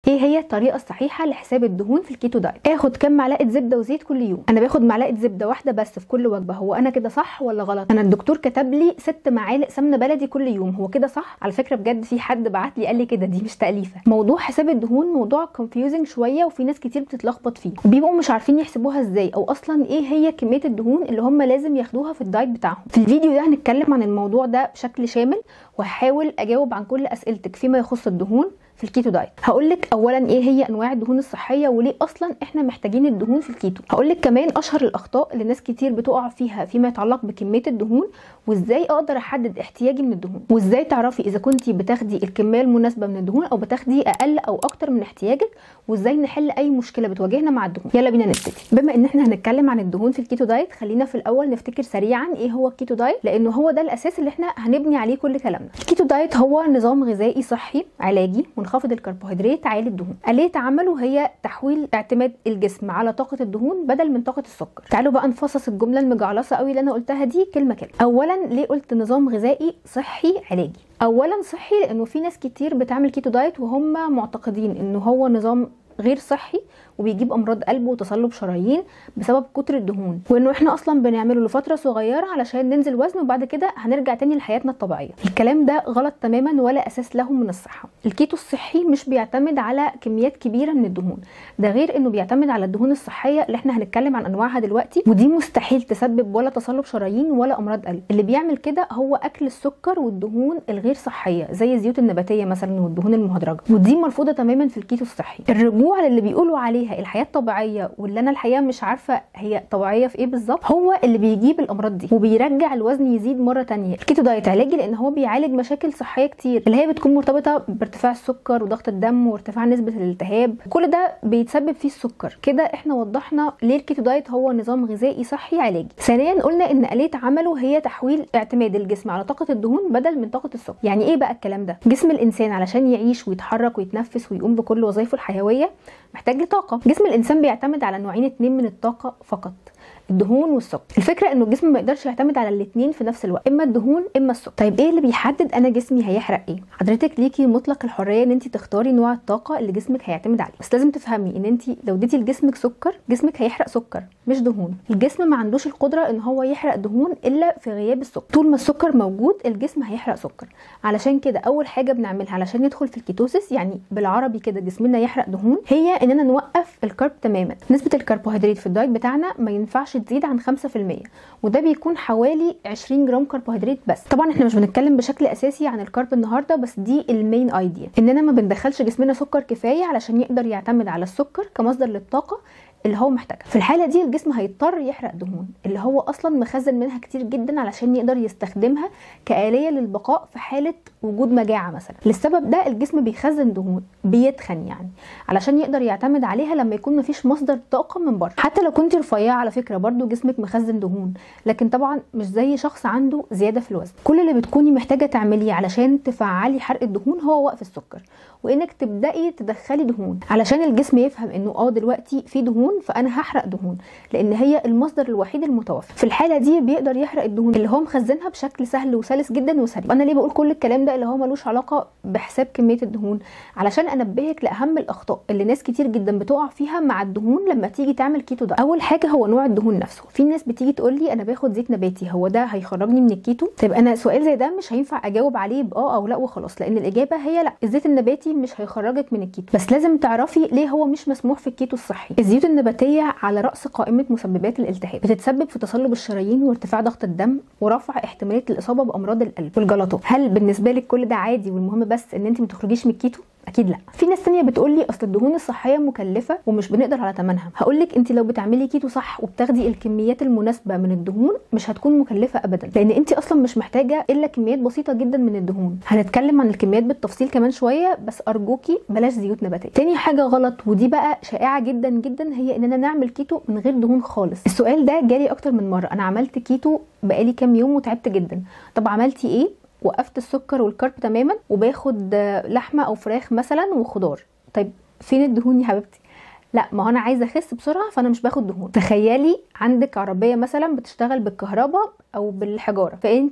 ايه هي الطريقه الصحيحه لحساب الدهون في الكيتو دايت اخد كام معلقه زبده وزيت كل يوم انا باخد معلقه زبده واحده بس في كل وجبه هو انا كده صح ولا غلط انا الدكتور كتب لي ست معالق سمنه بلدي كل يوم هو كده صح على فكره بجد في حد بعت لي قال لي كده دي مش تاليفه موضوع حساب الدهون موضوع كونفيوزنج شويه وفي ناس كتير بتتلخبط فيه وبيبقوا مش عارفين يحسبوها ازاي او اصلا ايه هي كميه الدهون اللي هم لازم ياخدوها في الدايت بتاعهم في الفيديو ده هنتكلم عن الموضوع ده بشكل شامل وهحاول اجاوب عن كل اسئلتك فيما يخص الدهون في الكيتو دايت هقول لك اولا ايه هي انواع الدهون الصحيه وليه اصلا احنا محتاجين الدهون في الكيتو هقول لك كمان اشهر الاخطاء اللي ناس كتير بتقع فيها فيما يتعلق بكميه الدهون وازاي اقدر احدد احتياجي من الدهون وازاي تعرفي اذا كنتي بتاخدي الكميه المناسبه من الدهون او بتاخدي اقل او اكتر من احتياجك وازاي نحل اي مشكله بتواجهنا مع الدهون يلا بينا نبتدي بما ان احنا هنتكلم عن الدهون في الكيتو دايت خلينا في الاول نفتكر سريعا ايه هو الكيتو دايت لانه هو ده الاساس اللي احنا هنبني عليه كل كلامنا الكيتو دايت هو نظام غذائي صحي علاجي منخفض الكربوهيدرات عالي الدهون آلية عمله هي تحويل اعتماد الجسم على طاقة الدهون بدل من طاقة السكر تعالوا بقى نفصص الجملة المجعلصة قوي اللي انا قلتها دي كلمة كلمة اولا ليه قلت نظام غذائي صحي علاجي اولا صحي لانه في ناس كتير بتعمل كيتو دايت وهم معتقدين انه هو نظام غير صحي وبيجيب امراض قلب وتصلب شرايين بسبب كتر الدهون وانه احنا اصلا بنعمله لفتره صغيره علشان ننزل وزن وبعد كده هنرجع تاني لحياتنا الطبيعيه الكلام ده غلط تماما ولا اساس له من الصحه الكيتو الصحي مش بيعتمد على كميات كبيره من الدهون ده غير انه بيعتمد على الدهون الصحيه اللي احنا هنتكلم عن انواعها دلوقتي ودي مستحيل تسبب ولا تصلب شرايين ولا امراض قلب اللي بيعمل كده هو اكل السكر والدهون الغير صحيه زي الزيوت النباتيه مثلا والدهون المهدرجه ودي مرفوضه تماما في الكيتو الصحي الرجوع للي بيقولوا عليه عليها الحياه الطبيعيه واللي انا الحقيقه مش عارفه هي طبيعيه في ايه بالظبط هو اللي بيجيب الامراض دي وبيرجع الوزن يزيد مره تانية الكيتو دايت علاجي لان هو بيعالج مشاكل صحيه كتير اللي هي بتكون مرتبطه بارتفاع السكر وضغط الدم وارتفاع نسبه الالتهاب كل ده بيتسبب فيه السكر كده احنا وضحنا ليه الكيتو دايت هو نظام غذائي صحي علاجي ثانيا قلنا ان اليه عمله هي تحويل اعتماد الجسم على طاقه الدهون بدل من طاقه السكر يعني ايه بقى الكلام ده جسم الانسان علشان يعيش ويتحرك ويتنفس ويقوم بكل وظائفه الحيويه محتاج لطاقه جسم الانسان بيعتمد على نوعين اتنين من الطاقه فقط الدهون والسكر الفكره انه الجسم ما يقدرش يعتمد على الاثنين في نفس الوقت اما الدهون اما السكر طيب ايه اللي بيحدد انا جسمي هيحرق ايه حضرتك ليكي مطلق الحريه ان انت تختاري نوع الطاقه اللي جسمك هيعتمد عليه بس لازم تفهمي ان انت لو اديتي لجسمك سكر جسمك هيحرق سكر مش دهون الجسم ما عندوش القدره ان هو يحرق دهون الا في غياب السكر طول ما السكر موجود الجسم هيحرق سكر علشان كده اول حاجه بنعملها علشان ندخل في الكيتوسيس يعني بالعربي كده جسمنا يحرق دهون هي اننا نوقف الكرب تماما نسبه الكربوهيدرات في الدايت بتاعنا ما ينفعش تزيد عن 5% وده بيكون حوالي 20 جرام كربوهيدرات بس طبعا احنا مش بنتكلم بشكل اساسي عن الكرب النهارده بس دي المين ايديا اننا ما بندخلش جسمنا سكر كفايه علشان يقدر يعتمد على السكر كمصدر للطاقه اللي هو محتاجها في الحاله دي الجسم هيضطر يحرق دهون اللي هو اصلا مخزن منها كتير جدا علشان يقدر يستخدمها كآلية للبقاء في حالة وجود مجاعة مثلا للسبب ده الجسم بيخزن دهون بيتخن يعني علشان يقدر يعتمد عليها لما يكون مفيش مصدر طاقة من بره حتى لو كنت رفيعة على فكرة برضو جسمك مخزن دهون لكن طبعا مش زي شخص عنده زيادة في الوزن كل اللي بتكوني محتاجة تعمليه علشان تفعلي حرق الدهون هو وقف السكر وانك تبداي تدخلي دهون علشان الجسم يفهم انه اه دلوقتي في دهون فانا هحرق دهون لان هي المصدر الوحيد المتوفر في الحاله دي بيقدر يحرق الدهون اللي هو مخزنها بشكل سهل وسلس جدا وسريع انا ليه بقول كل الكلام ده اللي هو ملوش علاقه بحساب كميه الدهون علشان انبهك لاهم الاخطاء اللي ناس كتير جدا بتقع فيها مع الدهون لما تيجي تعمل كيتو ده اول حاجه هو نوع الدهون نفسه في ناس بتيجي تقول لي انا باخد زيت نباتي هو ده هيخرجني من الكيتو طيب انا سؤال زي ده مش هينفع اجاوب عليه باه او لا وخلاص لان الاجابه هي لا الزيت النباتي مش هيخرجك من الكيتو بس لازم تعرفي ليه هو مش مسموح في الكيتو الصحي الزيوت النباتيه على راس قائمه مسببات الالتهاب بتتسبب في تصلب الشرايين وارتفاع ضغط الدم ورفع احتماليه الاصابه بامراض القلب والجلطات هل بالنسبه لك كل ده عادي والمهم بس ان انت ما تخرجيش من الكيتو اكيد لا في ناس تانية بتقول لي اصل الدهون الصحيه مكلفه ومش بنقدر على ثمنها هقول لك انت لو بتعملي كيتو صح وبتاخدي الكميات المناسبه من الدهون مش هتكون مكلفه ابدا لان انت اصلا مش محتاجه الا كميات بسيطه جدا من الدهون هنتكلم عن الكميات بالتفصيل كمان شويه بس ارجوكي بلاش زيوت نباتيه تاني حاجه غلط ودي بقى شائعه جدا جدا هي اننا نعمل كيتو من غير دهون خالص السؤال ده جالي اكتر من مره انا عملت كيتو بقالي كام يوم وتعبت جدا طب عملتي ايه وقفت السكر والكرب تماما وباخد لحمه او فراخ مثلا وخضار طيب فين الدهون يا حبيبتي لا ما هو انا عايزه اخس بسرعه فانا مش باخد دهون تخيلي عندك عربيه مثلا بتشتغل بالكهرباء او بالحجاره فانت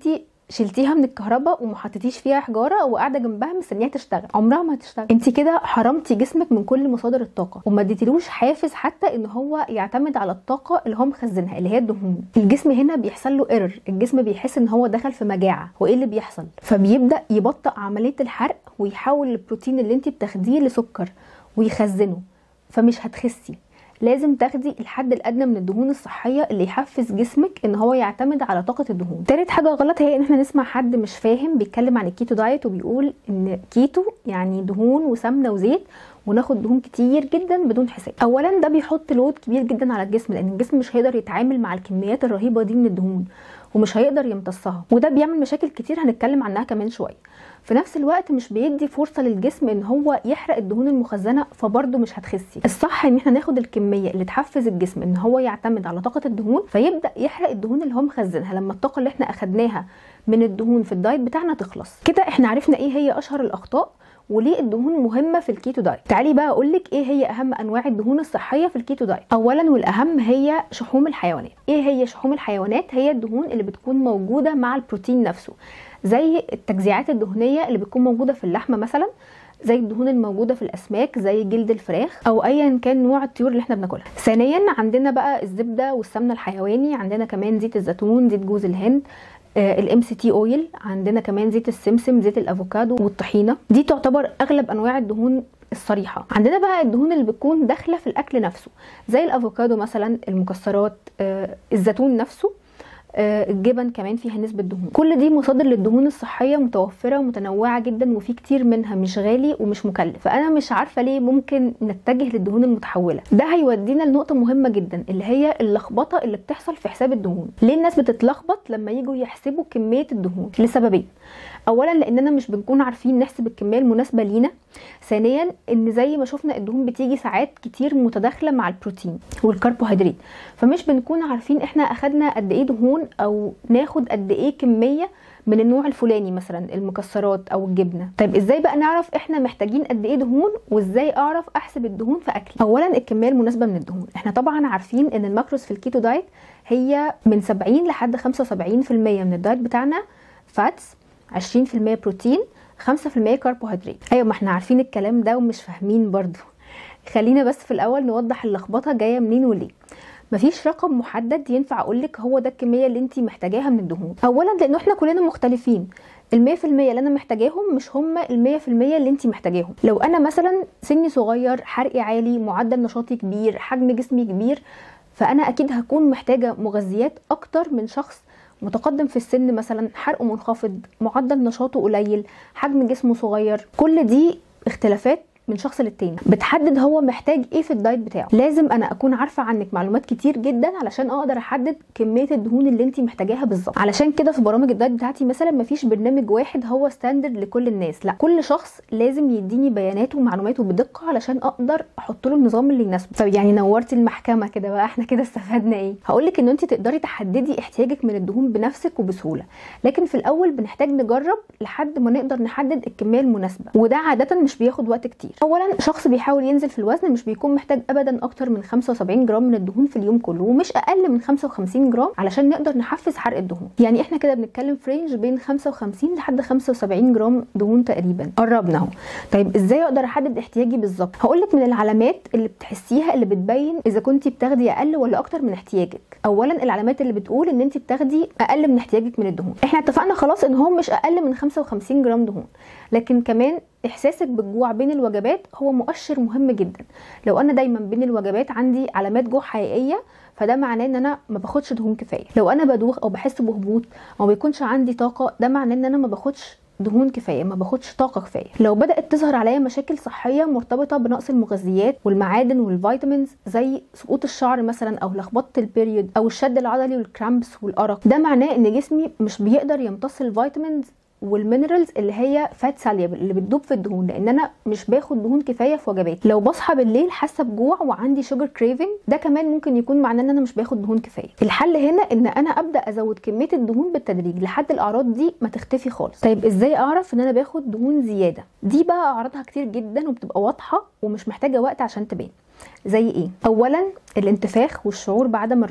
شلتيها من الكهرباء وما حطيتيش فيها حجاره وقاعده جنبها مستنياها تشتغل عمرها ما هتشتغل انت كده حرمتي جسمك من كل مصادر الطاقه وما اديتيلوش حافز حتى ان هو يعتمد على الطاقه اللي هو مخزنها اللي هي الدهون الجسم هنا بيحصل له ايرور الجسم بيحس ان هو دخل في مجاعه وايه اللي بيحصل فبيبدا يبطئ عمليه الحرق ويحول البروتين اللي انت بتاخديه لسكر ويخزنه فمش هتخسي لازم تاخدي الحد الادنى من الدهون الصحيه اللي يحفز جسمك ان هو يعتمد على طاقه الدهون تالت حاجه غلط هي ان احنا نسمع حد مش فاهم بيتكلم عن الكيتو دايت وبيقول ان كيتو يعني دهون وسمنه وزيت وناخد دهون كتير جدا بدون حساب اولا ده بيحط لود كبير جدا على الجسم لان الجسم مش هيقدر يتعامل مع الكميات الرهيبه دي من الدهون ومش هيقدر يمتصها وده بيعمل مشاكل كتير هنتكلم عنها كمان شويه في نفس الوقت مش بيدي فرصه للجسم ان هو يحرق الدهون المخزنه فبرضه مش هتخسي الصح ان احنا ناخد الكميه اللي تحفز الجسم ان هو يعتمد على طاقه الدهون فيبدا يحرق الدهون اللي هو مخزنها لما الطاقه اللي احنا اخدناها من الدهون في الدايت بتاعنا تخلص كده احنا عرفنا ايه هي اشهر الاخطاء وليه الدهون مهمه في الكيتو دايت تعالي بقى اقول لك ايه هي اهم انواع الدهون الصحيه في الكيتو دايت اولا والاهم هي شحوم الحيوانات ايه هي شحوم الحيوانات هي الدهون اللي بتكون موجوده مع البروتين نفسه زي التجزيعات الدهنيه اللي بتكون موجوده في اللحمه مثلا زي الدهون الموجوده في الاسماك زي جلد الفراخ او ايا كان نوع الطيور اللي احنا بناكلها ثانيا عندنا بقى الزبده والسمنه الحيواني عندنا كمان زيت الزيتون زيت جوز الهند الام سي تي اويل عندنا كمان زيت السمسم زيت الافوكادو والطحينه دي تعتبر اغلب انواع الدهون الصريحه عندنا بقى الدهون اللي بتكون داخله في الاكل نفسه زي الافوكادو مثلا المكسرات آه الزيتون نفسه آه الجبن كمان فيها نسبة دهون كل دي مصادر للدهون الصحية متوفرة ومتنوعة جدا وفي كتير منها مش غالي ومش مكلف فأنا مش عارفة ليه ممكن نتجه للدهون المتحولة ده هيودينا لنقطة مهمة جدا اللي هي اللخبطة اللي بتحصل في حساب الدهون ليه الناس بتتلخبط لما يجوا يحسبوا كمية الدهون لسببين اولا لاننا مش بنكون عارفين نحسب الكميه المناسبه لينا ثانيا ان زي ما شفنا الدهون بتيجي ساعات كتير متداخله مع البروتين والكربوهيدرات فمش بنكون عارفين احنا اخدنا قد ايه دهون او ناخد قد ايه كميه من النوع الفلاني مثلا المكسرات او الجبنه طيب ازاي بقى نعرف احنا محتاجين قد ايه دهون وازاي اعرف احسب الدهون في اكلي اولا الكميه المناسبه من الدهون احنا طبعا عارفين ان الماكروس في الكيتو دايت هي من 70 لحد 75% من الدايت بتاعنا فاتس 20% بروتين 5% كربوهيدرات ايوه ما احنا عارفين الكلام ده ومش فاهمين برضو خلينا بس في الاول نوضح اللخبطه جايه منين وليه مفيش رقم محدد ينفع اقولك هو ده الكميه اللي انت محتاجاها من الدهون اولا لانه احنا كلنا مختلفين ال 100% اللي انا محتاجاهم مش هم ال 100% اللي انت محتاجاهم لو انا مثلا سني صغير حرقي عالي معدل نشاطي كبير حجم جسمي كبير فانا اكيد هكون محتاجه مغذيات اكتر من شخص متقدم في السن مثلا حرقه منخفض معدل نشاطه قليل حجم جسمه صغير كل دي اختلافات من شخص للتاني بتحدد هو محتاج ايه في الدايت بتاعه لازم انا اكون عارفه عنك معلومات كتير جدا علشان اقدر احدد كميه الدهون اللي انت محتاجاها بالظبط علشان كده في برامج الدايت بتاعتي مثلا مفيش برنامج واحد هو ستاندرد لكل الناس لا كل شخص لازم يديني بياناته ومعلوماته بدقه علشان اقدر احط له النظام اللي يناسبه طب يعني نورتي المحكمه كده بقى احنا كده استفدنا ايه هقول لك ان انت تقدري تحددي احتياجك من الدهون بنفسك وبسهوله لكن في الاول بنحتاج نجرب لحد ما نقدر نحدد الكميه المناسبه وده عاده مش بياخد وقت كتير اولا شخص بيحاول ينزل في الوزن مش بيكون محتاج ابدا اكتر من 75 جرام من الدهون في اليوم كله ومش اقل من 55 جرام علشان نقدر نحفز حرق الدهون يعني احنا كده بنتكلم في رينج بين 55 لحد 75 جرام دهون تقريبا قربنا اهو طيب ازاي اقدر احدد احتياجي بالظبط هقول لك من العلامات اللي بتحسيها اللي بتبين اذا كنت بتاخدي اقل ولا اكتر من احتياجك اولا العلامات اللي بتقول ان انت بتاخدي اقل من احتياجك من الدهون احنا اتفقنا خلاص ان هو مش اقل من 55 جرام دهون لكن كمان احساسك بالجوع بين الوجبات هو مؤشر مهم جدا لو انا دايما بين الوجبات عندي علامات جوع حقيقيه فده معناه ان انا ما باخدش دهون كفايه لو انا بدوخ او بحس بهبوط او ما بيكونش عندي طاقه ده معناه ان انا ما باخدش دهون كفايه ما باخدش طاقه كفايه لو بدات تظهر عليا مشاكل صحيه مرتبطه بنقص المغذيات والمعادن والفيتامينز زي سقوط الشعر مثلا او لخبطه البيريود او الشد العضلي والكرامبس والارق ده معناه ان جسمي مش بيقدر يمتص الفيتامينز والمينرالز اللي هي فات ساليبل اللي بتدوب في الدهون لان انا مش باخد دهون كفايه في وجباتي لو بصحى بالليل حاسه بجوع وعندي شوجر كريفنج ده كمان ممكن يكون معناه ان انا مش باخد دهون كفايه الحل هنا ان انا ابدا ازود كميه الدهون بالتدريج لحد الاعراض دي ما تختفي خالص طيب ازاي اعرف ان انا باخد دهون زياده دي بقى اعراضها كتير جدا وبتبقى واضحه ومش محتاجه وقت عشان تبان زي ايه اولا الانتفاخ والشعور بعدم الراحه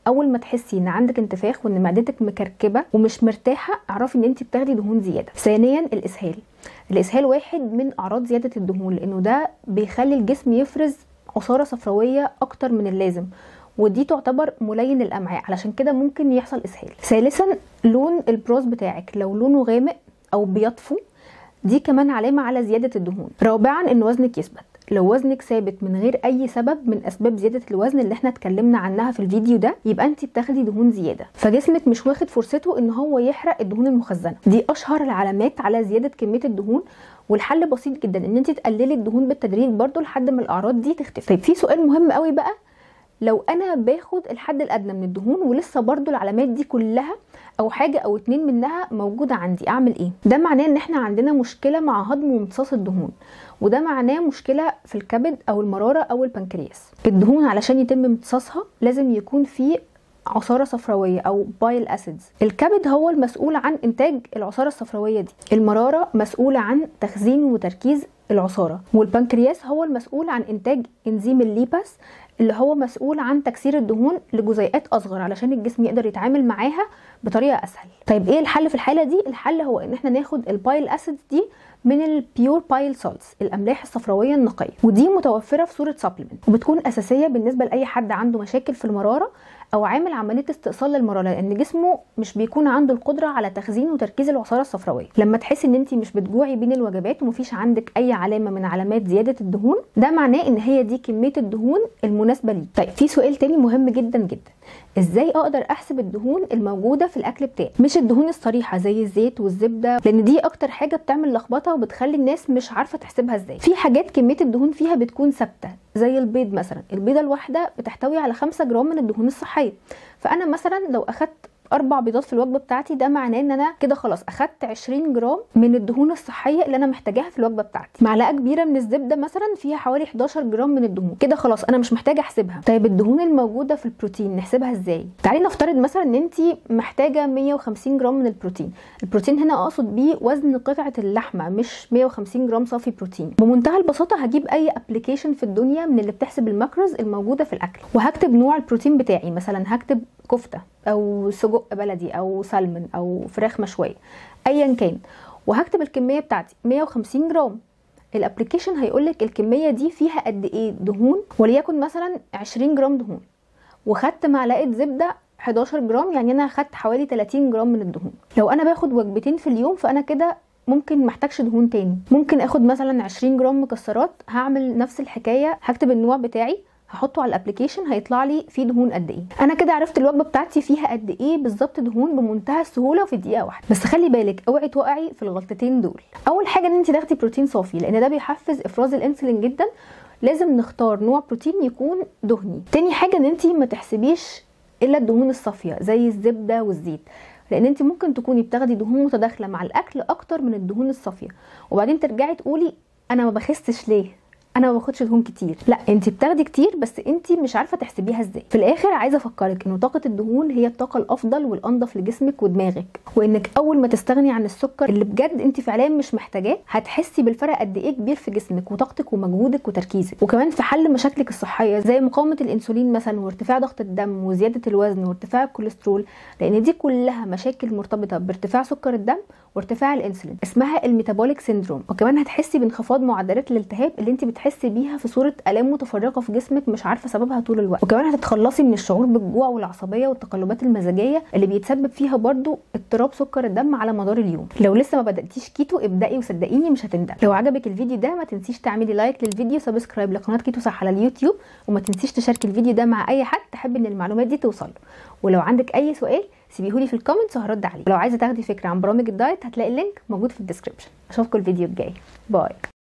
اول ما تحسي ان عندك انتفاخ وان معدتك مكركبه ومش مرتاحه اعرفي ان انت بتاخدي دهون زياده ثانيا الاسهال الاسهال واحد من اعراض زياده الدهون لانه ده بيخلي الجسم يفرز عصاره صفراويه اكتر من اللازم ودي تعتبر ملين الامعاء علشان كده ممكن يحصل اسهال ثالثا لون البروز بتاعك لو لونه غامق او بيطفو دي كمان علامه على زياده الدهون رابعا ان وزنك يثبت لو وزنك ثابت من غير اي سبب من اسباب زياده الوزن اللي احنا اتكلمنا عنها في الفيديو ده يبقى انت بتاخدي دهون زياده فجسمك مش واخد فرصته ان هو يحرق الدهون المخزنه دي اشهر العلامات على زياده كميه الدهون والحل بسيط جدا ان انت تقللي الدهون بالتدريج برضو لحد ما الاعراض دي تختفي طيب في سؤال مهم قوي بقى لو انا باخد الحد الادنى من الدهون ولسه برضو العلامات دي كلها او حاجه او اتنين منها موجوده عندي اعمل ايه ده معناه ان احنا عندنا مشكله مع هضم وامتصاص الدهون وده معناه مشكله في الكبد او المراره او البنكرياس الدهون علشان يتم امتصاصها لازم يكون في عصاره صفراويه او بايل اسيدز الكبد هو المسؤول عن انتاج العصاره الصفراويه دي المراره مسؤوله عن تخزين وتركيز العصاره والبنكرياس هو المسؤول عن انتاج انزيم الليباس اللي هو مسؤول عن تكسير الدهون لجزيئات اصغر علشان الجسم يقدر يتعامل معاها بطريقه اسهل طيب ايه الحل في الحاله دي الحل هو ان احنا ناخد البايل اسيدز دي من البيور بايل سولتس الاملاح الصفراويه النقيه ودي متوفره في صوره سبلمنت وبتكون اساسيه بالنسبه لاي حد عنده مشاكل في المراره او عامل عمليه استئصال للمراره لان جسمه مش بيكون عنده القدره على تخزين وتركيز العصاره الصفراويه لما تحسي ان انت مش بتجوعي بين الوجبات ومفيش عندك اي علامه من علامات زياده الدهون ده معناه ان هي دي كميه الدهون المناسبه ليك طيب في سؤال تاني مهم جدا جدا ازاي اقدر احسب الدهون الموجوده في الاكل بتاعي مش الدهون الصريحه زي الزيت والزبده لان دي اكتر حاجه بتعمل لخبطه وبتخلي الناس مش عارفه تحسبها ازاي في حاجات كميه الدهون فيها بتكون ثابته زي البيض مثلا البيضه الواحده بتحتوي على 5 جرام من الدهون الصحيه فانا مثلا لو اخدت اربع بيضات في الوجبه بتاعتي ده معناه ان انا كده خلاص اخدت 20 جرام من الدهون الصحيه اللي انا محتاجاها في الوجبه بتاعتي معلقه كبيره من الزبده مثلا فيها حوالي 11 جرام من الدهون كده خلاص انا مش محتاجه احسبها طيب الدهون الموجوده في البروتين نحسبها ازاي تعالي نفترض مثلا ان انت محتاجه 150 جرام من البروتين البروتين هنا اقصد بيه وزن قطعه اللحمه مش 150 جرام صافي بروتين بمنتهى البساطه هجيب اي ابلكيشن في الدنيا من اللي بتحسب الماكروز الموجوده في الاكل وهكتب نوع البروتين بتاعي مثلا هكتب كفته او سجق بلدي او سلمون او فراخ مشويه ايا كان وهكتب الكميه بتاعتي 150 جرام الابلكيشن هيقول لك الكميه دي فيها قد ايه دهون وليكن مثلا 20 جرام دهون وخدت معلقه زبده 11 جرام يعني انا خدت حوالي 30 جرام من الدهون لو انا باخد وجبتين في اليوم فانا كده ممكن محتاجش دهون تاني ممكن اخد مثلا 20 جرام مكسرات هعمل نفس الحكايه هكتب النوع بتاعي هحطه على الابلكيشن هيطلع لي فيه دهون قد ايه انا كده عرفت الوجبه بتاعتي فيها قد ايه بالظبط دهون بمنتهى السهوله وفي دقيقه واحده بس خلي بالك اوعي توقعي في الغلطتين دول اول حاجه ان انت تاخدي بروتين صافي لان ده بيحفز افراز الانسولين جدا لازم نختار نوع بروتين يكون دهني تاني حاجه ان انت ما تحسبيش الا الدهون الصافيه زي الزبده والزيت لان انت ممكن تكوني بتاخدي دهون متداخله مع الاكل اكتر من الدهون الصافيه وبعدين ترجعي تقولي انا ما بخستش ليه انا ما باخدش دهون كتير لا انت بتاخدي كتير بس انت مش عارفه تحسبيها ازاي في الاخر عايزه افكرك ان طاقه الدهون هي الطاقه الافضل والانضف لجسمك ودماغك وانك اول ما تستغني عن السكر اللي بجد انت فعليا مش محتاجاه هتحسي بالفرق قد ايه كبير في جسمك وطاقتك ومجهودك وتركيزك وكمان في حل مشاكلك الصحيه زي مقاومه الانسولين مثلا وارتفاع ضغط الدم وزياده الوزن وارتفاع الكوليسترول لان دي كلها مشاكل مرتبطه بارتفاع سكر الدم وارتفاع الانسولين اسمها الميتابوليك سيندروم وكمان هتحسي بانخفاض معدلات الالتهاب اللي انت بتحسي بيها في صوره الام متفرقه في جسمك مش عارفه سببها طول الوقت وكمان هتتخلصي من الشعور بالجوع والعصبيه والتقلبات المزاجيه اللي بيتسبب فيها برضو اضطراب سكر الدم على مدار اليوم لو لسه ما بداتيش كيتو ابدأي وصدقيني مش هتندمي لو عجبك الفيديو ده ما تنسيش تعملي لايك للفيديو سبسكرايب لقناه كيتو صح على اليوتيوب وما تنسيش تشاركي الفيديو ده مع اي حد تحب ان المعلومات دي توصل ولو عندك اي سؤال سيبيهولي في الكومنتس وهرد عليه لو عايزه تاخدي فكره عن برامج الدايت هتلاقي اللينك موجود في الديسكربشن اشوفكم الفيديو الجاي باي